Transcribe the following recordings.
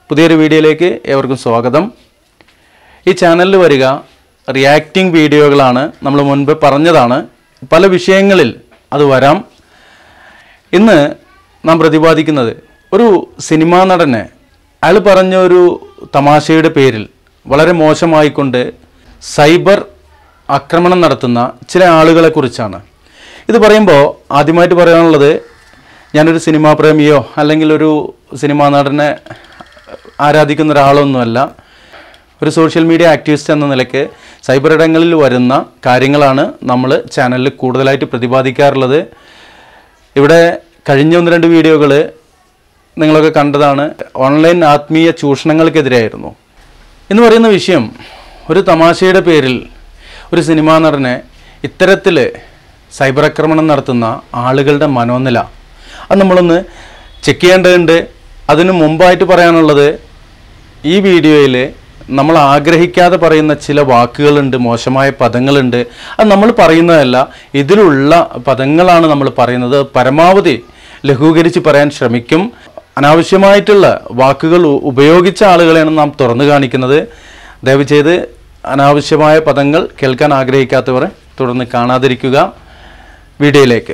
പുതിയൊരു വീഡിയോയിലേക്ക് ഏവർക്കും സ്വാഗതം ഈ ചാനലിൽ വരിക റിയാക്റ്റിംഗ് വീഡിയോകളാണ് നമ്മൾ മുൻപ് പറഞ്ഞതാണ് പല വിഷയങ്ങളിൽ അത് വരാം ഇന്ന് നാം പ്രതിപാദിക്കുന്നത് ഒരു സിനിമാ നടനെ അയാൾ പറഞ്ഞ ഒരു തമാശയുടെ പേരിൽ വളരെ മോശമായിക്കൊണ്ട് സൈബർ ആക്രമണം നടത്തുന്ന ചില ആളുകളെ കുറിച്ചാണ് ഇത് പറയുമ്പോൾ ആദ്യമായിട്ട് പറയാനുള്ളത് ഞാനൊരു സിനിമാ പ്രേമിയോ അല്ലെങ്കിൽ ഒരു സിനിമാ നടനെ ആരാധിക്കുന്ന ഒരാളൊന്നുമല്ല ഒരു സോഷ്യൽ മീഡിയ ആക്ടിവിസ്റ്റ് എന്ന നിലയ്ക്ക് സൈബർ ഇടങ്ങളിൽ വരുന്ന കാര്യങ്ങളാണ് നമ്മൾ ചാനലിൽ കൂടുതലായിട്ട് പ്രതിപാദിക്കാറുള്ളത് ഇവിടെ കഴിഞ്ഞ ഒന്ന് രണ്ട് വീഡിയോകൾ നിങ്ങളൊക്കെ കണ്ടതാണ് ഓൺലൈൻ ആത്മീയ ചൂഷണങ്ങൾക്കെതിരെയായിരുന്നു എന്ന് പറയുന്ന വിഷയം ഒരു തമാശയുടെ പേരിൽ ഒരു സിനിമാ നടനെ ഇത്തരത്തിൽ സൈബർ ആക്രമണം നടത്തുന്ന ആളുകളുടെ മനോനില അത് നമ്മളൊന്ന് ചെക്ക് ചെയ്യേണ്ടതുണ്ട് അതിനു മുമ്പായിട്ട് പറയാനുള്ളത് ഈ വീഡിയോയിൽ നമ്മൾ ആഗ്രഹിക്കാതെ പറയുന്ന ചില വാക്കുകളുണ്ട് മോശമായ പദങ്ങളുണ്ട് അത് നമ്മൾ പറയുന്നതല്ല ഇതിലുള്ള പദങ്ങളാണ് നമ്മൾ പറയുന്നത് പരമാവധി ലഘൂകരിച്ച് പറയാൻ ശ്രമിക്കും അനാവശ്യമായിട്ടുള്ള വാക്കുകൾ ഉ- ഉപയോഗിച്ച ആളുകളെയാണ് നാം തുറന്നു കാണിക്കുന്നത് ദയവ് ചെയ്ത് അനാവശ്യമായ പദങ്ങൾ കേൾക്കാൻ ആഗ്രഹിക്കാത്തവർ തുടർന്ന് കാണാതിരിക്കുക വീഡിയോയിലേക്ക്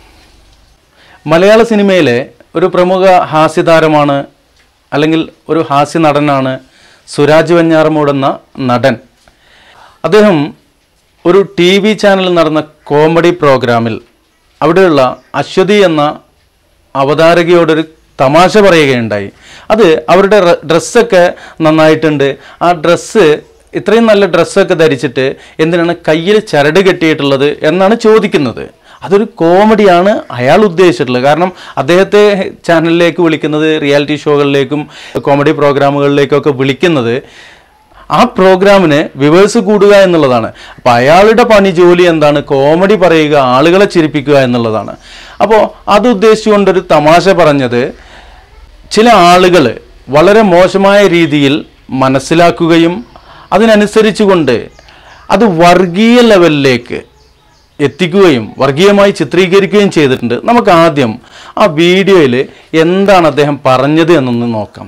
മലയാള സിനിമയിലെ ഒരു പ്രമുഖ ഹാസ്യതാരമാണ് അല്ലെങ്കിൽ ഒരു ഹാസ്യ നടനാണ് സുരാജ് വെഞ്ഞാറമൂട് എന്ന നടൻ അദ്ദേഹം ഒരു ടി വി ചാനലിൽ നടന്ന കോമഡി പ്രോഗ്രാമിൽ അവിടെയുള്ള അശ്വതി എന്ന അവതാരകയോടൊരു തമാശ പറയുകയുണ്ടായി അത് അവരുടെ റ- ഡ്രസ്സൊക്കെ നന്നായിട്ടുണ്ട് ആ ഡ്രസ്സ് ഇത്രയും നല്ല ഡ്രസ്സൊക്കെ ധരിച്ചിട്ട് എന്തിനാണ് കയ്യിൽ ചരട് കെട്ടിയിട്ടുള്ളത് എന്നാണ് ചോദിക്കുന്നത് അതൊരു കോമഡിയാണ് അയാൾ ഉദ്ദേശിച്ചിട്ടുള്ളത് കാരണം അദ്ദേഹത്തെ ചാനലിലേക്ക് വിളിക്കുന്നത് റിയാലിറ്റി ഷോകളിലേക്കും കോമഡി പ്രോഗ്രാമുകളിലേക്കൊക്കെ വിളിക്കുന്നത് ആ പ്രോഗ്രാമിന് വിവേഴ്സ് കൂടുക എന്നുള്ളതാണ് അപ്പോൾ അയാളുടെ പണി ജോലി എന്താണ് കോമഡി പറയുക ആളുകളെ ചിരിപ്പിക്കുക എന്നുള്ളതാണ് അപ്പോൾ അത് ഉദ്ദേശിച്ചുകൊണ്ടൊരു തമാശ പറഞ്ഞത് ചില ആളുകൾ വളരെ മോശമായ രീതിയിൽ മനസ്സിലാക്കുകയും അതിനനുസരിച്ചുകൊണ്ട് അത് വർഗീയ ലെവലിലേക്ക് എത്തിക്കുകയും വർഗീയമായി ചിത്രീകരിക്കുകയും ചെയ്തിട്ടുണ്ട് നമുക്ക് ആദ്യം ആ വീഡിയോയിൽ എന്താണ് അദ്ദേഹം പറഞ്ഞത് എന്നൊന്ന് നോക്കാം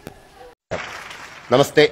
നമസ്തേ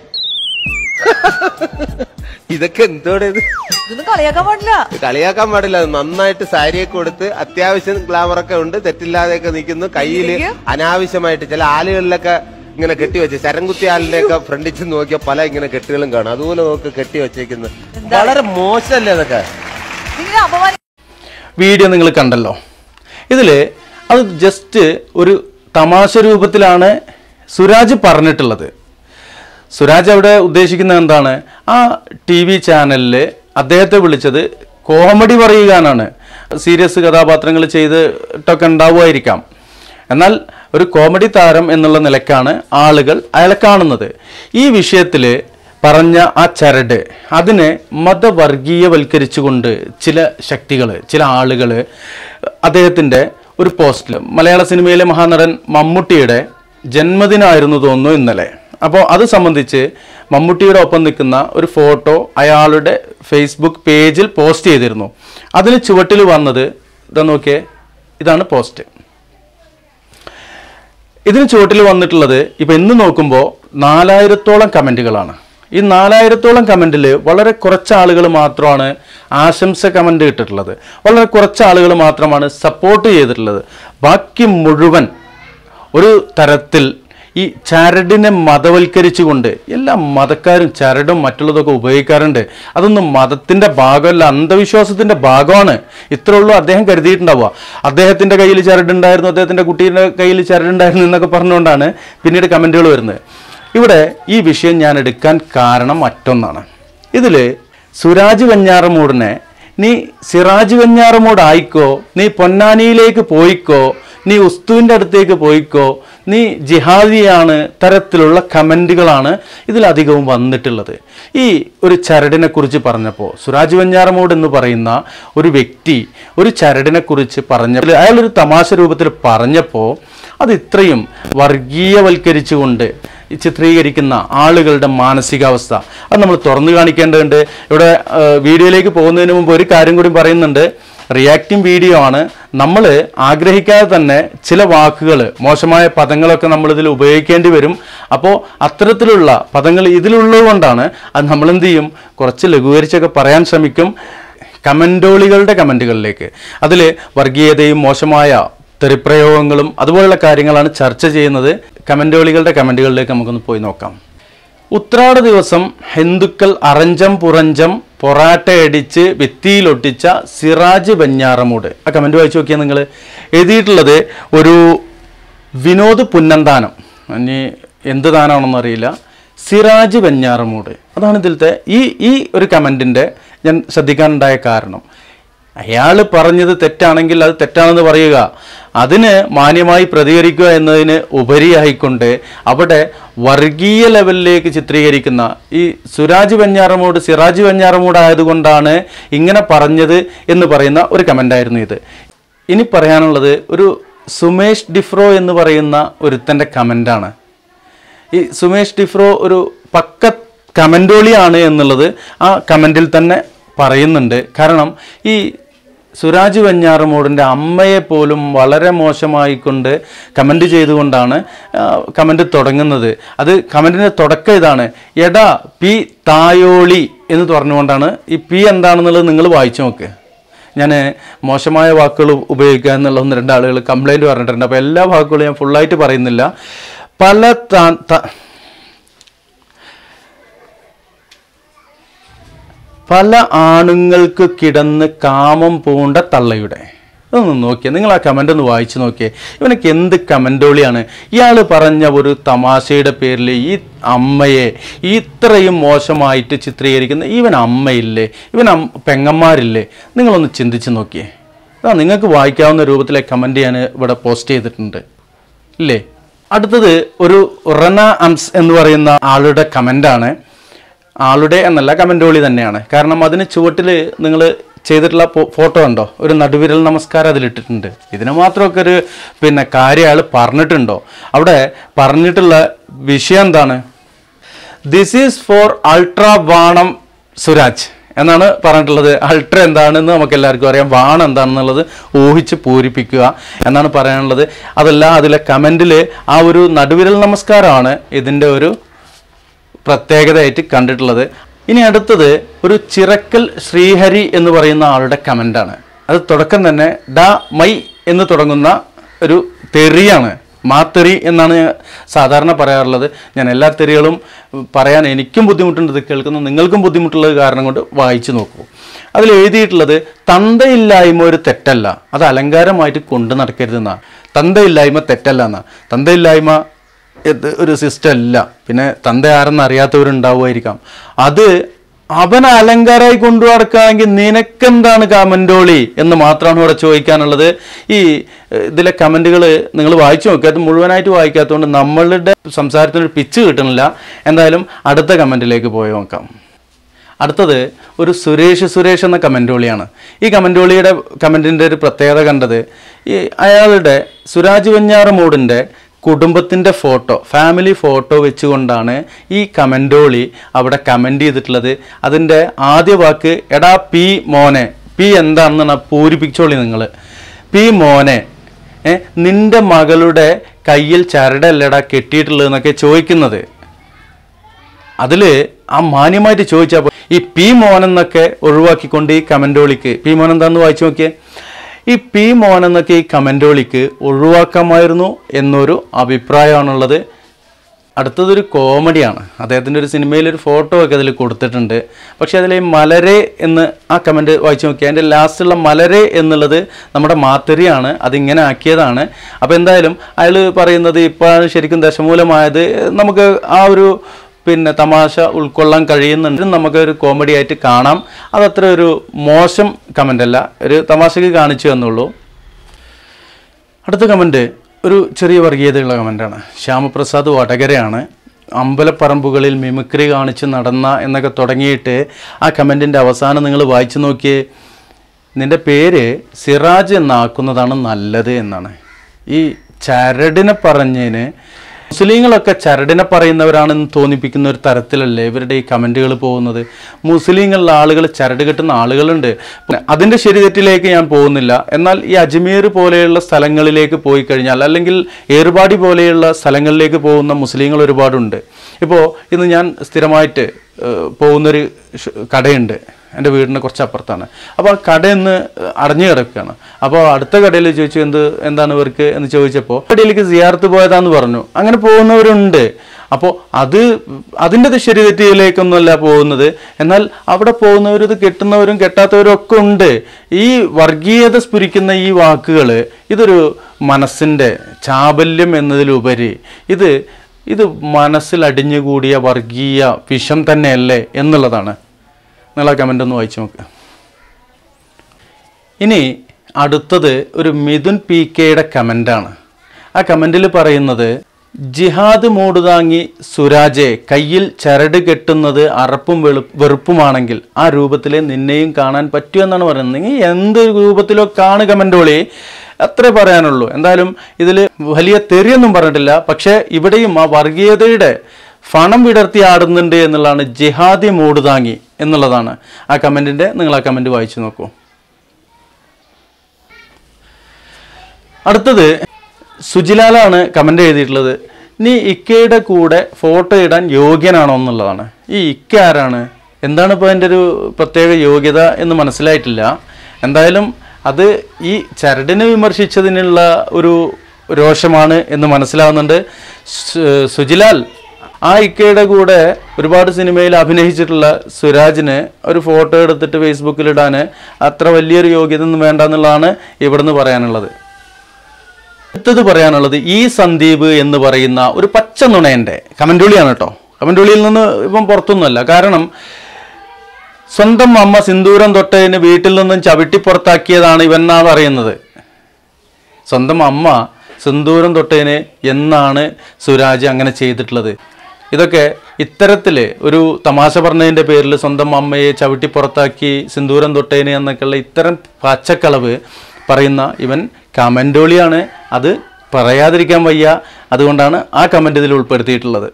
ഇതൊക്കെ എന്തോടെ ഇത് ഇതൊന്നും കളിയാക്കാൻ പാടില്ല കളിയാക്കാൻ പാടില്ല അത് നന്നായിട്ട് സാരിയൊക്കെ കൊടുത്ത് അത്യാവശ്യം ഗ്ലാമറൊക്കെ ഉണ്ട് തെറ്റില്ലാതെയൊക്കെ നിൽക്കുന്നു കയ്യില് ശരിക്കും? അനാവശ്യമായിട്ട് ചില ആലുകളിലൊക്കെ ഇങ്ങനെ കെട്ടിവെച്ച് ശരംകുത്തി ആലിന്റെ ഒക്കെ ഫ്രണ്ടിൽ ചെന്ന് നോക്കിയാൽ പല ഇങ്ങനെ കെട്ടുകളും കാണും അതുപോലെ നോക്ക് കെട്ടി വെച്ചേക്കുന്നത് വളരെ മോശമല്ലേ അതൊക്കെ നിങ്ങൾ അപമാനി വീഡിയോ നിങ്ങൾ കണ്ടല്ലോ ഇതിൽ അത് ജസ്റ്റ് ഒരു തമാശ രൂപത്തിലാണ് സുരാജ് പറഞ്ഞിട്ടുള്ളത് സുരാജ് അവിടെ ഉദ്ദേശിക്കുന്നത് എന്താണ് ആ ടി വി ചാനലിൽ അദ്ദേഹത്തെ വിളിച്ചത് കോമഡി പറയുവാനാണ് സീരിയസ് കഥാപാത്രങ്ങൾ ചെയ്തിട്ടൊക്കെ ഉണ്ടാവുമായിരിക്കാം എന്നാൽ ഒരു കോമഡി താരം എന്നുള്ള നിലക്കാണ് ആളുകൾ അയാളെ കാണുന്നത് ഈ വിഷയത്തിൽ പറഞ്ഞ ആ ചരട് അതിനെ മതവർഗീയവൽക്കരിച്ചുകൊണ്ട് ചില ശക്തികൾ ചില ആളുകൾ അദ്ദേഹത്തിൻ്റെ ഒരു പോസ്റ്റിൽ മലയാള സിനിമയിലെ മഹാനടൻ മമ്മൂട്ടിയുടെ ജന്മദിനമായിരുന്നു തോന്നുന്നു ഇന്നലെ അപ്പോൾ അത് സംബന്ധിച്ച് മമ്മൂട്ടിയുടെ ഒപ്പം നിൽക്കുന്ന ഒരു ഫോട്ടോ അയാളുടെ ഫേസ്ബുക്ക് പേജിൽ പോസ്റ്റ് ചെയ്തിരുന്നു അതിന് ചുവട്ടിൽ വന്നത് ഇതാ നോക്കിയേ ഇതാണ് പോസ്റ്റ് ഇതിന് ചുവട്ടിൽ വന്നിട്ടുള്ളത് ഇപ്പം ഇന്ന് നോക്കുമ്പോൾ നാലായിരത്തോളം കമൻറ്റുകളാണ് ഈ നാലായിരത്തോളം കമൻറ്റിൽ വളരെ കുറച്ച് ആളുകൾ മാത്രമാണ് ആശംസ കമൻറ്റ് ഇട്ടിട്ടുള്ളത് വളരെ കുറച്ച് ആളുകൾ മാത്രമാണ് സപ്പോർട്ട് ചെയ്തിട്ടുള്ളത് ബാക്കി മുഴുവൻ ഒരു തരത്തിൽ ഈ ചരടിനെ മതവൽക്കരിച്ചുകൊണ്ട് എല്ലാ മതക്കാരും ചരടും മറ്റുള്ളതൊക്കെ ഉപയോഗിക്കാറുണ്ട് അതൊന്നും മതത്തിന്റെ ഭാഗമല്ല അന്ധവിശ്വാസത്തിന്റെ ഭാഗമാണ് ഇത്രേ ഉള്ളൂ അദ്ദേഹം കരുതിയിട്ടുണ്ടാവുക അദ്ദേഹത്തിന്റെ കയ്യിൽ ചരടുണ്ടായിരുന്നു അദ്ദേഹത്തിന്റെ കുട്ടീൻ്റെ കയ്യിൽ ചരടുണ്ടായിരുന്നു എന്നൊക്കെ പറഞ്ഞുകൊണ്ടാണ് പിന്നീട് കമന്റുകൾ വരുന്നത് ഇവിടെ ഈ വിഷയം ഞാൻ എടുക്കാൻ കാരണം മറ്റൊന്നാണ് ഇതിൽ സുരാജ് വെഞ്ഞാറമൂടിനെ നീ സിറാജ് വെഞ്ഞാറമൂട് ആയിക്കോ നീ പൊന്നാനിയിലേക്ക് പോയിക്കോ നീ ഉസ്തുവിൻ്റെ അടുത്തേക്ക് പോയിക്കോ നീ ജിഹാദിയാണ് തരത്തിലുള്ള കമൻറ്റുകളാണ് ഇതിലധികവും വന്നിട്ടുള്ളത് ഈ ഒരു ചരടിനെ കുറിച്ച് പറഞ്ഞപ്പോൾ സുരാജ് വെഞ്ഞാറമൂട് എന്ന് പറയുന്ന ഒരു വ്യക്തി ഒരു ചരടിനെ കുറിച്ച് പറഞ്ഞപ്പോൾ അയാളൊരു തമാശ രൂപത്തിൽ പറഞ്ഞപ്പോൾ അത് ഇത്രയും വർഗീയവൽക്കരിച്ചുകൊണ്ട് ഈ ചിത്രീകരിക്കുന്ന ആളുകളുടെ മാനസികാവസ്ഥ അത് നമ്മൾ തുറന്നു കാണിക്കേണ്ടതുണ്ട് ഇവിടെ ആ, വീഡിയോയിലേക്ക് പോകുന്നതിന് മുമ്പ് ഒരു കാര്യം കൂടി പറയുന്നുണ്ട് റിയാക്റ്റിംഗ് വീഡിയോ ആണ് നമ്മൾ ആഗ്രഹിക്കാതെ തന്നെ ചില വാക്കുകൾ മോശമായ പദങ്ങളൊക്കെ നമ്മൾ ഇതിൽ ഉപയോഗിക്കേണ്ടി വരും അപ്പോൾ അത്തരത്തിലുള്ള പദങ്ങൾ ഇതിലുള്ളത് കൊണ്ടാണ് അത് നമ്മൾ എന്ത് ചെയ്യും കുറച്ച് ലഘൂകരിച്ചൊക്കെ പറയാൻ ശ്രമിക്കും കമൻറ്റോളികളുടെ കമൻറ്റുകളിലേക്ക് അതിൽ വർഗീയതയും മോശമായ തെറിപ്രയോഗങ്ങളും അതുപോലുള്ള കാര്യങ്ങളാണ് ചർച്ച ചെയ്യുന്നത് കമൻറ്റോളികളുടെ കമൻറ്റുകളിലേക്ക് നമുക്കൊന്ന് പോയി നോക്കാം ഉത്രാട ദിവസം ഹിന്ദുക്കൾ അറഞ്ചം പുറഞ്ചം പൊറാട്ടയടിച്ച് ഭിത്തിയിലൊട്ടിച്ച സിറാജ് ബഞ്ഞാറമൂട് ആ കമൻറ്റ് വായിച്ചു നോക്കിയാൽ നിങ്ങൾ എഴുതിയിട്ടുള്ളത് ഒരു വിനോദ് പുന്നന്താനം ഇനി എന്ത് ദാനമാണെന്ന് അറിയില്ല സിറാജ് ബഞ്ഞാറമൂട് അതാണ് ഇതിലത്തെ ഈ ഈ ഒരു കമൻറ്റിൻ്റെ ഞാൻ ശ്രദ്ധിക്കാനുണ്ടായ കാരണം അയാൾ പറഞ്ഞത് തെറ്റാണെങ്കിൽ അത് തെറ്റാണെന്ന് പറയുക അതിന് മാന്യമായി പ്രതികരിക്കുക എന്നതിന് ഉപരിയായിക്കൊണ്ട് അവിടെ വർഗീയ ലെവലിലേക്ക് ചിത്രീകരിക്കുന്ന ഈ സുരാജ് വെഞ്ഞാറമൂട് സിറാജ് വെഞ്ഞാറമൂട് ആയതുകൊണ്ടാണ് ഇങ്ങനെ പറഞ്ഞത് എന്ന് പറയുന്ന ഒരു കമൻ്റായിരുന്നു ഇത് ഇനി പറയാനുള്ളത് ഒരു സുമേഷ് ഡിഫ്രോ എന്ന് പറയുന്ന ഒരുത്തൻ്റെ കമൻ്റാണ് ഈ സുമേഷ് ഡിഫ്രോ ഒരു പക്ക കമൻറ്റോളിയാണ് എന്നുള്ളത് ആ കമൻറ്റിൽ തന്നെ പറയുന്നുണ്ട് കാരണം ഈ സുരാജ് വെഞ്ഞാറമൂടിൻ്റെ അമ്മയെ പോലും വളരെ മോശമായിക്കൊണ്ട് കമൻറ്റ് ചെയ്തുകൊണ്ടാണ് കമൻറ്റ് തുടങ്ങുന്നത് അത് കമൻറ്റിൻ്റെ തുടക്കം ഇതാണ് എടാ പി തായോളി എന്ന് പറഞ്ഞുകൊണ്ടാണ് ഈ പി എന്താണെന്നുള്ളത് നിങ്ങൾ വായിച്ചു നോക്ക് ഞാൻ മോശമായ വാക്കുകൾ ഉപയോഗിക്കുക എന്നുള്ള ഒന്ന് രണ്ട് ആളുകൾ കംപ്ലൈൻറ്റ് പറഞ്ഞിട്ടുണ്ട് അപ്പോൾ എല്ലാ വാക്കുകളും ഞാൻ ഫുള്ളായിട്ട് പറയുന്നില്ല പല താ- ത- പല ആണുങ്ങൾക്ക് കിടന്ന് കാമം പൂണ്ട തള്ളയുടെ അതൊന്ന് നോക്കിയേ നിങ്ങൾ ആ കമൻ്റ് ഒന്ന് വായിച്ചു നോക്കിയേ ഇവനൊക്കെ എന്ത് കമൻറ്റോളിയാണ് ഇയാൾ പറഞ്ഞ ഒരു തമാശയുടെ പേരിൽ ഈ അമ്മയെ ഇത്രയും മോശമായിട്ട് ചിത്രീകരിക്കുന്ന ഇവൻ അമ്മയില്ലേ ഇവൻ അം- പെങ്ങന്മാരില്ലേ നിങ്ങളൊന്ന് ചിന്തിച്ച് നോക്കിയേ ആ നിങ്ങൾക്ക് വായിക്കാവുന്ന രൂപത്തിലെ കമൻറ്റ് ഞാൻ ഇവിടെ പോസ്റ്റ് ചെയ്തിട്ടുണ്ട് ഇല്ലേ അടുത്തത് ഒരു റന അംസ് എന്ന് പറയുന്ന ആളുടെ കമൻ്റാണ് ആളുടെ എന്നല്ല കമൻറ്റോളി തന്നെയാണ് കാരണം അതിന് ചുവട്ടിൽ നിങ്ങൾ ചെയ്തിട്ടുള്ള ഫോ- ഫോട്ടോ ഉണ്ടോ ഒരു നടുവിരൽ നമസ്കാരം അതിലിട്ടിട്ടുണ്ട് ഇതിന് മാത്രമൊക്കെ ഒരു പിന്നെ കാര്യം അയാൾ പറഞ്ഞിട്ടുണ്ടോ അവിടെ പറഞ്ഞിട്ടുള്ള വിഷയം എന്താണ് ദിസ് ഈസ് ഫോർ അൾട്രാ വാണം സുരാജ് എന്നാണ് പറഞ്ഞിട്ടുള്ളത് അൾട്ര എന്താണെന്ന് നമുക്ക് എല്ലാവർക്കും അറിയാം വാണം എന്താണെന്നുള്ളത് ഊഹിച്ച് പൂരിപ്പിക്കുക എന്നാണ് പറയാനുള്ളത് അതല്ല അതിലെ കമൻറ്റിൽ ആ ഒരു നടുവിരൽ നമസ്കാരമാണ് ഇതിൻ്റെ ഒരു പ്രത്യേകതയായിട്ട് കണ്ടിട്ടുള്ളത് ഇനി അടുത്തത് ഒരു ചിറക്കൽ ശ്രീഹരി എന്ന് പറയുന്ന ആളുടെ കമൻ്റാണ് അത് തുടക്കം തന്നെ ഡ മൈ എന്ന് തുടങ്ങുന്ന ഒരു തെറിയാണ് മാത്തെറി എന്നാണ് ഞാൻ സാധാരണ പറയാറുള്ളത് ഞാൻ എല്ലാ തെറികളും പറയാൻ എനിക്കും ബുദ്ധിമുട്ടുണ്ട് ഇത് കേൾക്കുന്ന നിങ്ങൾക്കും ബുദ്ധിമുട്ടുള്ളത് കാരണം കൊണ്ട് വായിച്ചു നോക്കൂ അതിൽ എഴുതിയിട്ടുള്ളത് തന്തയില്ലായ്മ ഒരു തെറ്റല്ല അത് അലങ്കാരമായിട്ട് കൊണ്ടു നടക്കരുതെന്നാണ് തന്തയില്ലായ്മ തെറ്റല്ല എന്നാ തന്തയില്ലായ്മ ഇത് ഒരു സിസ്റ്റം അല്ല പിന്നെ തന്ത ആരെന്ന് അറിയാത്തവരുണ്ടാവുമായിരിക്കാം അത് അവൻ അലങ്കാരമായി കൊണ്ടു നടക്കുകയാണെങ്കിൽ നിനക്കെന്താണ് കമൻറ്റോളി എന്ന് മാത്രമാണ് ഇവിടെ ചോദിക്കാനുള്ളത് ഈ ഏഹ്, ഇതിലെ കമൻറ്റുകൾ നിങ്ങൾ വായിച്ചു നോക്കുക അത് മുഴുവനായിട്ട് വായിക്കാത്തതുകൊണ്ട് നമ്മളുടെ സംസാരത്തിനൊരു പിച്ച് കിട്ടണില്ല എന്തായാലും അടുത്ത കമൻറ്റിലേക്ക് പോയി നോക്കാം അടുത്തത് ഒരു സുരേഷ് സുരേഷ് എന്ന കമൻറ്റോളിയാണ് ഈ കമൻറ്റോളിയുടെ കമൻറ്റിൻ്റെ ഒരു പ്രത്യേകത കണ്ടത് ഈ അയാളുടെ സുരാജ് വെഞ്ഞാറമൂടിൻ്റെ കുടുംബത്തിൻ്റെ ഫോട്ടോ ഫാമിലി ഫോട്ടോ വെച്ചുകൊണ്ടാണ് ഈ കമൻറ്റോളി അവിടെ കമൻറ്റ് ചെയ്തിട്ടുള്ളത് അതിൻ്റെ ആദ്യ വാക്ക് എടാ പി മോനെ പി എന്താണെന്നാണ് പൂരിപ്പിച്ചോളി നിങ്ങൾ പി മോനെ ഏ നിന്റെ മകളുടെ കയ്യിൽ ചരടല്ലടാ കെട്ടിയിട്ടുള്ളതെന്നൊക്കെ ചോദിക്കുന്നത് അതില് ആ മാന്യമായിട്ട് ചോദിച്ചാൽ ഈ പി മോൻ എന്നൊക്കെ ഒഴിവാക്കിക്കൊണ്ട് ഈ കമൻറ്റോളിക്ക് പി മോൻ എന്താന്ന് വായിച്ചു നോക്കിയേ ഈ പി മോൻ എന്നൊക്കെ ഈ കമൻറ്റോളിക്ക് ഒഴിവാക്കാമായിരുന്നു എന്നൊരു അഭിപ്രായമാണുള്ളത് അടുത്തതൊരു കോമഡിയാണ് അദ്ദേഹത്തിൻ്റെ ഒരു സിനിമയിൽ ഒരു ഫോട്ടോ ഒക്കെ അതിൽ കൊടുത്തിട്ടുണ്ട് പക്ഷേ അതിൽ മലരെ എന്ന് ആ കമൻറ്റ് വായിച്ചു നോക്കിയാൽ അതിൻ്റെ ലാസ്റ്റുള്ള മലരെ എന്നുള്ളത് നമ്മുടെ മാത്തരിയാണ് അതിങ്ങനെ ആക്കിയതാണ് അപ്പോൾ എന്തായാലും അയാൾ പറയുന്നത് ഇപ്പോഴാണ് ശരിക്കും ദശമൂലമായത് നമുക്ക് ആ ഒരു പിന്നെ തമാശ ഉൾക്കൊള്ളാൻ കഴിയുന്നുണ്ട് നമുക്ക് ഒരു കോമഡി ആയിട്ട് കാണാം അതത്ര ഒരു മോശം കമൻ്റ് അല്ല ഒരു തമാശക്ക് കാണിച്ചു എന്നുള്ളൂ അടുത്ത കമൻറ്റ് ഒരു ചെറിയ വർഗീയതയുള്ള കമൻറ്റാണ് ശ്യാമപ്രസാദ് വടകരയാണ് അമ്പലപ്പറമ്പുകളിൽ മിമിക്രി കാണിച്ച് നടന്ന എന്നൊക്കെ തുടങ്ങിയിട്ട് ആ കമൻറ്റിൻ്റെ അവസാനം നിങ്ങൾ വായിച്ചു നോക്കിയേ നിൻ്റെ പേര് സിറാജ് എന്നാക്കുന്നതാണ് നല്ലത് എന്നാണ് ഈ ചരടിനെ പറഞ്ഞതിന് മുസ്ലിങ്ങളൊക്കെ ചരടിനെ പറയുന്നവരാണെന്ന് തോന്നിപ്പിക്കുന്ന ഒരു തരത്തിലല്ലേ ഇവരുടെ ഈ കമൻറ്റുകൾ പോകുന്നത് മുസ്ലിങ്ങളിലെ ആളുകൾ ചരട് കെട്ടുന്ന ആളുകളുണ്ട് പിന്നെ അതിൻ്റെ ശരിതെറ്റിലേക്ക് ഞാൻ പോകുന്നില്ല എന്നാൽ ഈ അജ്മീർ പോലെയുള്ള സ്ഥലങ്ങളിലേക്ക് പോയി കഴിഞ്ഞാൽ അല്ലെങ്കിൽ ഏറുപാടി പോലെയുള്ള സ്ഥലങ്ങളിലേക്ക് പോകുന്ന മുസ്ലിങ്ങൾ ഒരുപാടുണ്ട് ഇപ്പോൾ ഇന്ന് ഞാൻ സ്ഥിരമായിട്ട് ഏഹ്, പോകുന്നൊരു ഷ- കടയുണ്ട് എൻ്റെ വീടിന് കുറച്ച് അപ്പുറത്താണ് അപ്പോൾ ആ കട ഇന്ന് അടഞ്ഞു കിടക്കുകയാണ് അപ്പോൾ അടുത്ത കടയിൽ ചോദിച്ചു എന്ത് എന്താണ് ഇവർക്ക് എന്ന് ചോദിച്ചപ്പോൾ കടയിലേക്ക് സിയാർത്ത് പോയതാന്ന് പറഞ്ഞു അങ്ങനെ പോകുന്നവരുണ്ട് അപ്പോൾ അത് അതിൻ്റെ ശരിതെറ്റിയിലേക്കൊന്നുമല്ല പോകുന്നത് എന്നാൽ അവിടെ പോകുന്നവർ ഇത് കെട്ടുന്നവരും കെട്ടാത്തവരും ഒക്കെ ഉണ്ട് ഈ വർഗീയത സ്ഫുരിക്കുന്ന ഈ വാക്കുകൾ ഇതൊരു മനസ്സിൻ്റെ ചാബല്യം എന്നതിലുപരി ഇത് ഇത് മനസ്സിൽ അടിഞ്ഞുകൂടിയ വർഗീയ വിഷം തന്നെയല്ലേ എന്നുള്ളതാണ് നിങ്ങൾ ആ കമൻ്റ് ഒന്ന് വായിച്ചു നോക്കുക ഇനി അടുത്തത് ഒരു മിഥുൻ പി കെയുടെ കമൻ്റാണ് ആ കമൻറ്റിൽ പറയുന്നത് ജിഹാദ് മൂടുതാങ്ങി സുരാജെ കയ്യിൽ ചരട് കെട്ടുന്നത് അറപ്പും വെളു വെറുപ്പുമാണെങ്കിൽ ആ രൂപത്തിൽ നിന്നെയും കാണാൻ പറ്റുമെന്നാണ് പറയുന്നത് നിങ്ങൾ എന്ത് രൂപത്തിലോ കാണു കമൻറ്റോളി അത്രേ പറയാനുള്ളൂ എന്തായാലും ഇതിൽ വലിയ തെറിയൊന്നും പറഞ്ഞിട്ടില്ല പക്ഷേ ഇവിടെയും ആ വർഗീയതയുടെ ഫണം വിടർത്തി ആടുന്നുണ്ട് എന്നുള്ളതാണ് ജിഹാദി മൂട് താങ്ങി എന്നുള്ളതാണ് ആ കമൻറ്റിൻ്റെ നിങ്ങൾ ആ കമൻറ്റ് വായിച്ചു നോക്കൂ അടുത്തത് സുജിലാലാണ് കമൻ്റ് എഴുതിയിട്ടുള്ളത് നീ ഇക്കയുടെ കൂടെ ഫോട്ടോ ഇടാൻ യോഗ്യനാണോ എന്നുള്ളതാണ് ഈ ഇക്ക ആരാണ് എന്താണ് ഇപ്പോൾ അതിൻ്റെ ഒരു പ്രത്യേക യോഗ്യത എന്ന് മനസ്സിലായിട്ടില്ല എന്തായാലും അത് ഈ ചരടിനെ വിമർശിച്ചതിനുള്ള ഒരു രോഷമാണ് എന്ന് മനസ്സിലാവുന്നുണ്ട് സു- സുജിലാൽ ആ ഇക്കയുടെ കൂടെ ഒരുപാട് സിനിമയിൽ അഭിനയിച്ചിട്ടുള്ള സുരാജിന് ഒരു ഫോട്ടോ എടുത്തിട്ട് ഫേസ്ബുക്കിൽ ഇടാൻ അത്ര വലിയൊരു യോഗ്യത ഒന്നും വേണ്ട എന്നുള്ളതാണ് ഇവിടുന്ന് പറയാനുള്ളത് അടുത്തത് പറയാനുള്ളത് ഈ സന്ദീപ് എന്ന് പറയുന്ന ഒരു പച്ച നുണയൻ്റെ കമൻറ്റുളിയാണ് കേട്ടോ കമൻറ്റുളിയിൽ നിന്ന് ഇപ്പം പുറത്തൊന്നുമല്ല കാരണം സ്വന്തം അമ്മ സിന്ദൂരം തൊട്ടതിന് വീട്ടിൽ നിന്നും ചവിട്ടി പുറത്താക്കിയതാണ് ഇവന്നാ പറയുന്നത് സ്വന്തം അമ്മ സിന്ദൂരം തൊട്ടതിന് എന്നാണ് സുരാജ് അങ്ങനെ ചെയ്തിട്ടുള്ളത് ഇതൊക്കെ ഇത്തരത്തിൽ ഒരു തമാശ പറഞ്ഞതിൻ്റെ പേരിൽ സ്വന്തം അമ്മയെ ചവിട്ടി പുറത്താക്കി സിന്ദൂരം തൊട്ടതിന് എന്നൊക്കെയുള്ള ഇത്തരം പച്ചക്കളവ് പറയുന്ന ഇവൻ കമൻറ്റോളിയാണ് അത് പറയാതിരിക്കാൻ വയ്യ അതുകൊണ്ടാണ് ആ കമൻ്റ് ഇതിൽ ഉൾപ്പെടുത്തിയിട്ടുള്ളത്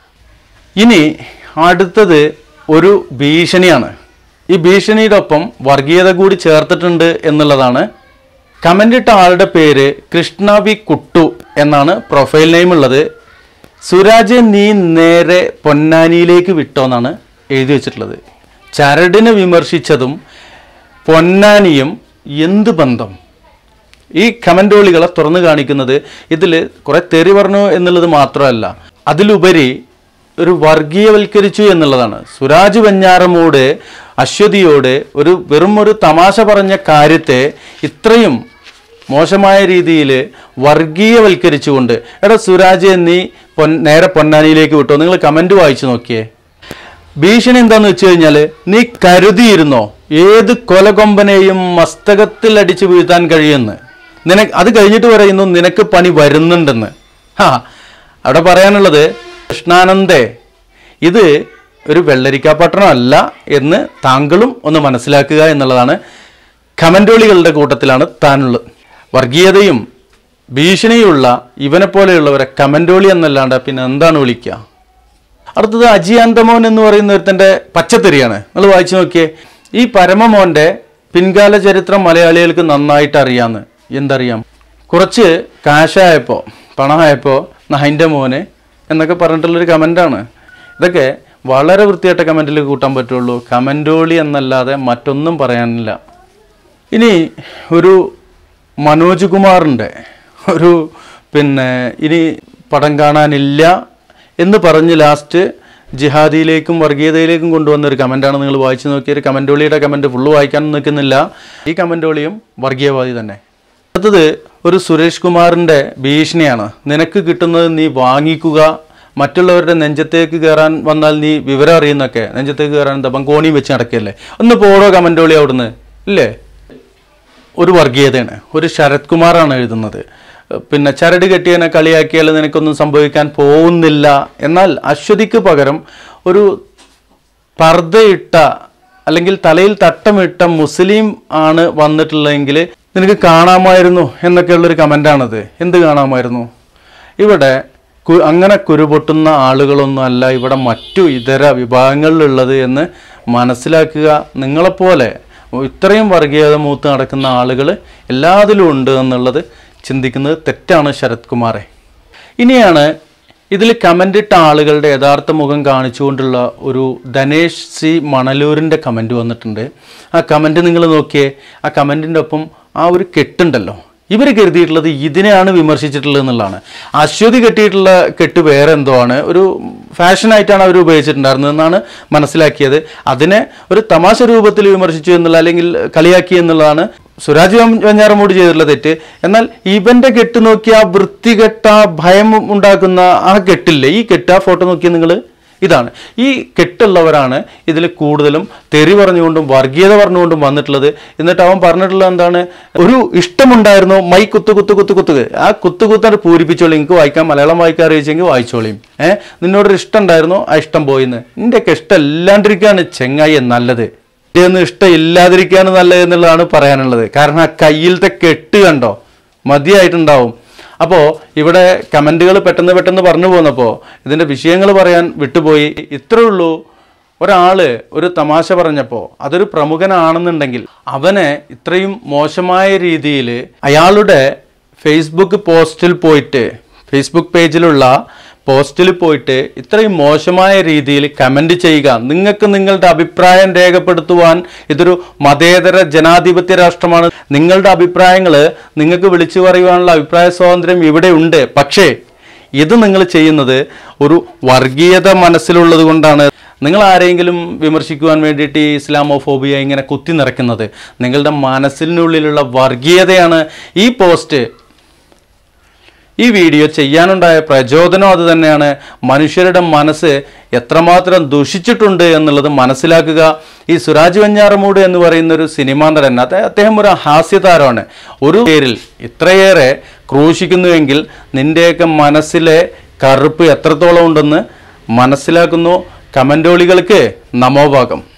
ഇനി അടുത്തത് ഒരു ഭീഷണിയാണ് ഈ ഭീഷണിയുടെ ഒപ്പം വർഗീയത കൂടി ചേർത്തിട്ടുണ്ട് എന്നുള്ളതാണ് കമൻ്റ് ഇട്ട ആളുടെ പേര് കൃഷ്ണ വി കുട്ടു എന്നാണ് പ്രൊഫൈൽ നെയിം ഉള്ളത് സുരാജ് നീ നേരെ പൊന്നാനിയിലേക്ക് വിട്ടോന്നാണ് എഴുതി വെച്ചിട്ടുള്ളത് ചരടിനെ വിമർശിച്ചതും പൊന്നാനിയും എന്ത് ബന്ധം ഈ കമൻറ്റോളികളെ തുറന്നു കാണിക്കുന്നത് ഇതിൽ കുറെ തെറി പറഞ്ഞു എന്നുള്ളത് മാത്രമല്ല അതിലുപരി ഒരു വർഗീയവൽക്കരിച്ചു എന്നുള്ളതാണ് സുരാജ് വെഞ്ഞാറമൂട് അശ്വതിയോട് ഒരു വെറും ഒരു തമാശ പറഞ്ഞ കാര്യത്തെ ഇത്രയും മോശമായ രീതിയിൽ വർഗീയവൽക്കരിച്ചുകൊണ്ട് എടാ സുരാജ് നീ പൊൻ നേരെ പൊന്നാനിയിലേക്ക് വിട്ടോ നിങ്ങൾ കമൻറ്റ് വായിച്ചു നോക്കിയേ ഭീഷണി എന്താന്ന് വെച്ച് കഴിഞ്ഞാൽ നീ കരുതിയിരുന്നോ ഏത് കൊലകൊമ്പനെയും മസ്തകത്തിൽ അടിച്ചു വീഴ്ത്താൻ കഴിയുമെന്ന് നിനക്ക് അത് കഴിഞ്ഞിട്ട് പറയുന്നു നിനക്ക് പണി വരുന്നുണ്ടെന്ന് ഹാ അവിടെ പറയാനുള്ളത് കൃഷ്ണാനന്ദേ ഇത് ഒരു വെള്ളരിക്കാപ്പട്ടണം അല്ല എന്ന് താങ്കളും ഒന്ന് മനസ്സിലാക്കുക എന്നുള്ളതാണ് കമൻറ്റോളികളുടെ കൂട്ടത്തിലാണ് താനുള്ളത് വർഗീയതയും ഭീഷണിയുള്ള ഇവനെ പോലെയുള്ളവരെ കമൻറ്റോളി എന്നല്ലാണ്ട് പിന്നെ എന്താണ് വിളിക്കുക അടുത്തത് അജിയാന്തമോൻ എന്ന് പറയുന്ന ഒരുത്തൻ്റെ പച്ചത്തെറിയാണ് നിങ്ങൾ വായിച്ചു നോക്കിയേ ഈ പരമമോൻ്റെ പിൻകാല ചരിത്രം മലയാളികൾക്ക് നന്നായിട്ട് അറിയാന്ന് എന്തറിയാം കുറച്ച് കാശായപ്പോൾ പണമായപ്പോൾ നഹൻ്റെ മോന് എന്നൊക്കെ പറഞ്ഞിട്ടുള്ളൊരു കമൻ്റാണ് ഇതൊക്കെ വളരെ വൃത്തിയായിട്ട കമൻറ്റിൽ കൂട്ടാൻ പറ്റുള്ളൂ കമൻറ്റോളി എന്നല്ലാതെ മറ്റൊന്നും പറയാനില്ല ഇനി ഒരു മനോജ് കുമാറിൻ്റെ ഒരു പിന്നെ ഇനി പടം കാണാനില്ല എന്ന് പറഞ്ഞ് ലാസ്റ്റ് ജിഹാദിയിലേക്കും വർഗീയതയിലേക്കും കൊണ്ടുവന്ന ഒരു കമൻ്റാണ് നിങ്ങൾ വായിച്ചു നോക്കിയത് കമൻറ്റോളിയുടെ കമൻറ്റ് ഫുള്ള് വായിക്കാനൊന്നും നിൽക്കുന്നില്ല ഈ കമൻറ്റോളിയും വർഗീയവാദി തന്നെ അടുത്തത് ഒരു സുരേഷ് കുമാറിൻ്റെ ഭീഷണിയാണ് നിനക്ക് കിട്ടുന്നത് നീ വാങ്ങിക്കുക മറ്റുള്ളവരുടെ നെഞ്ചത്തേക്ക് കയറാൻ വന്നാൽ നീ വിവരം അറിയുന്നൊക്കെ നെഞ്ചത്തേക്ക് കയറാൻ എന്താ കോണിയും വെച്ച് നടക്കുകയല്ലേ ഒന്ന് പോടോ കമൻറ്റോളി അവിടുന്ന് ഇല്ലേ ഒരു വർഗീയതയാണ് ഒരു ശരത് കുമാറാണ് എഴുതുന്നത് പിന്നെ ചരട് കെട്ടിയതിനെ കളിയാക്കിയാൽ നിനക്കൊന്നും സംഭവിക്കാൻ പോകുന്നില്ല എന്നാൽ അശ്വതിക്ക് പകരം ഒരു പർദ്ദയിട്ട അല്ലെങ്കിൽ തലയിൽ തട്ടമിട്ട മുസ്ലിം ആണ് വന്നിട്ടുള്ളതെങ്കിൽ നിനക്ക് കാണാമായിരുന്നു എന്നൊക്കെയുള്ളൊരു കമൻ്റാണത് എന്ത് കാണാമായിരുന്നു ഇവിടെ കു- അങ്ങനെ കുരുപൊട്ടുന്ന ആളുകളൊന്നും അല്ല ഇവിടെ മറ്റു ഇതര വിഭാഗങ്ങളിലുള്ളത് എന്ന് മനസ്സിലാക്കുക നിങ്ങളെപ്പോലെ ഇത്രയും വർഗീയത മൂത്ത് നടക്കുന്ന ആളുകൾ എല്ലാത്തിലും ഉണ്ട് എന്നുള്ളത് ചിന്തിക്കുന്നത് തെറ്റാണ് ശരത് കുമാറെ ഇനിയാണ് ഇതിൽ കമൻ്റ് ഇട്ട ആളുകളുടെ യഥാർത്ഥ മുഖം കാണിച്ചുകൊണ്ടുള്ള ഒരു ധനേഷ് സി മണലൂരിൻ്റെ കമൻറ്റ് വന്നിട്ടുണ്ട് ആ കമൻറ്റ് നിങ്ങൾ നോക്കിയേ ആ കമൻറ്റിൻ്റെ ഒപ്പം ആ ഒരു കെട്ടുണ്ടല്ലോ ഇവർ കരുതിയിട്ടുള്ളത് ഇതിനെയാണ് വിമർശിച്ചിട്ടുള്ളത് എന്നുള്ളതാണ് അശ്വതി കെട്ടിയിട്ടുള്ള കെട്ട് വേറെ എന്തോ ആണ് ഒരു ഫാഷനായിട്ടാണ് അവർ ഉപയോഗിച്ചിട്ടുണ്ടായിരുന്നത് എന്നാണ് മനസ്സിലാക്കിയത് അതിനെ ഒരു തമാശ രൂപത്തിൽ വിമർശിച്ചു എന്നുള്ള അല്ലെങ്കിൽ കളിയാക്കി എന്നുള്ളതാണ് സുരാജ് വം- വെഞ്ഞാറമൂട് ചെയ്തിട്ടുള്ള തെറ്റ് എന്നാൽ ഇവന്റെ കെട്ട് നോക്കി ആ വൃത്തികെട്ട ആ ഭയം ഉണ്ടാക്കുന്ന ആ കെട്ടില്ലേ ഈ കെട്ട് ആ ഫോട്ടോ നോക്കിയാൽ നിങ്ങൾ ഇതാണ് ഈ കെട്ടുള്ളവരാണ് ഇതിൽ കൂടുതലും തെറി പറഞ്ഞുകൊണ്ടും വർഗീയത പറഞ്ഞുകൊണ്ടും വന്നിട്ടുള്ളത് എന്നിട്ട് അവൻ പറഞ്ഞിട്ടുള്ളത് എന്താണ് ഒരു ഇഷ്ടമുണ്ടായിരുന്നു മൈ കുത്തു കുത്തു കുത്തു കുത്തു ആ കുത്തു കുത്താണ്ട് പൂരിപ്പിച്ചോളി നിങ്ങൾക്ക് വായിക്കാം മലയാളം വായിക്കാൻ അറിയിച്ചെങ്കിൽ വായിച്ചോളിയും ഏഹ് നിന്നോടൊരു ഇഷ്ടം ഉണ്ടായിരുന്നു ആ ഇഷ്ടം പോയിന്ന് നിന്റെയൊക്കെ ഇഷ്ടം ഇല്ലാണ്ടിരിക്കുകയാണ് ചെങ്ങായി നല്ലത് ഒന്നും ഇഷ്ടം ഇല്ലാതിരിക്കുകയാണ് നല്ലത് എന്നുള്ളതാണ് പറയാനുള്ളത് കാരണം ആ കയ്യിലത്തെ കെട്ട് കണ്ടോ മതിയായിട്ടുണ്ടാവും അപ്പോൾ ഇവിടെ കമൻറ്റുകൾ പെട്ടെന്ന് പെട്ടെന്ന് പറഞ്ഞു പോന്നപ്പോൾ ഇതിൻ്റെ വിഷയങ്ങൾ പറയാൻ വിട്ടുപോയി ഇത്രേ ഉള്ളൂ ഒരാൾ ഒരു തമാശ പറഞ്ഞപ്പോൾ അതൊരു പ്രമുഖനാണെന്നുണ്ടെങ്കിൽ അവനെ ഇത്രയും മോശമായ രീതിയിൽ അയാളുടെ ഫേസ്ബുക്ക് പോസ്റ്റിൽ പോയിട്ട് ഫേസ്ബുക്ക് പേജിലുള്ള പോസ്റ്റിൽ പോയിട്ട് ഇത്രയും മോശമായ രീതിയിൽ കമൻ്റ് ചെയ്യുക നിങ്ങൾക്ക് നിങ്ങളുടെ അഭിപ്രായം രേഖപ്പെടുത്തുവാൻ ഇതൊരു മതേതര ജനാധിപത്യ രാഷ്ട്രമാണ് നിങ്ങളുടെ അഭിപ്രായങ്ങൾ നിങ്ങൾക്ക് വിളിച്ചു പറയുവാനുള്ള അഭിപ്രായ സ്വാതന്ത്ര്യം ഇവിടെ ഉണ്ട് പക്ഷേ ഇത് നിങ്ങൾ ചെയ്യുന്നത് ഒരു വർഗീയത മനസ്സിലുള്ളത് കൊണ്ടാണ് നിങ്ങൾ ആരെങ്കിലും വിമർശിക്കുവാൻ വേണ്ടിയിട്ട് ഈ ഇസ്ലാമോഫോബിയ ഇങ്ങനെ കുത്തി നിറയ്ക്കുന്നത് നിങ്ങളുടെ മനസ്സിനുള്ളിലുള്ള വർഗീയതയാണ് ഈ പോസ്റ്റ് ഈ വീഡിയോ ചെയ്യാനുണ്ടായ പ്രചോദനം അത് തന്നെയാണ് മനുഷ്യരുടെ മനസ്സ് എത്രമാത്രം ദുഷിച്ചിട്ടുണ്ട് എന്നുള്ളത് മനസ്സിലാക്കുക ഈ സുരാജ് വെഞ്ഞാറമൂട് എന്ന് പറയുന്ന ഒരു സിനിമാ നടൻ അത് അദ്ദേഹം ഒരു ഹാസ്യതാരമാണ് ഒരു പേരിൽ ഇത്രയേറെ ക്രൂശിക്കുന്നുവെങ്കിൽ നിന്റെയൊക്കെ മനസ്സിലെ കറുപ്പ് എത്രത്തോളം ഉണ്ടെന്ന് മനസ്സിലാക്കുന്നു കമൻറ്റോളികൾക്ക് നമോഭാഗം